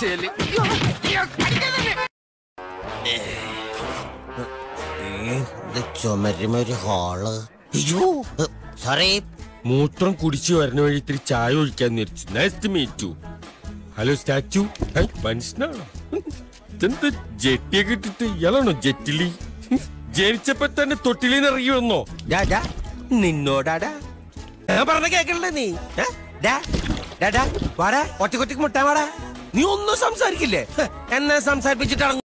ചെയ്യല്ലേ അയ്യോ, അയ്യോ, അടിക്കാതെ. ചുമരുമൊരു ഹാള് അയ്യോ സോറി മൂത്രം കുടിച്ചു വരുന്ന വഴി ഇത്തിരി ചായ ഒഴിക്കാൻ വിരിച്ചു nice to meet you hello statue മനുഷ്യനാണോ ഇതെന്ത് ജെട്ടിയൊക്കെ ഇട്ടിട്ട് ഇയാളാണോ ജെറ്റിലി ജനിച്ചപ്പോ തന്നെ തൊട്ടിലിന്ന് ഇറങ്ങി വന്നോ ഡാഡാ നിന്നോടാടാ ഞാൻ പറഞ്ഞ കേക്കണ്ടേ നീ ഏ? ഡാ, ഡാ, ഡാ, വാടാ ഒറ്റ കൊറ്റക്ക് മുട്ടാ വാടാ നീ ഒന്നും സംസാരിക്കില്ലേ ഹ്, എന്നെ സംസാരിപ്പിച്ചിട്ടാണ്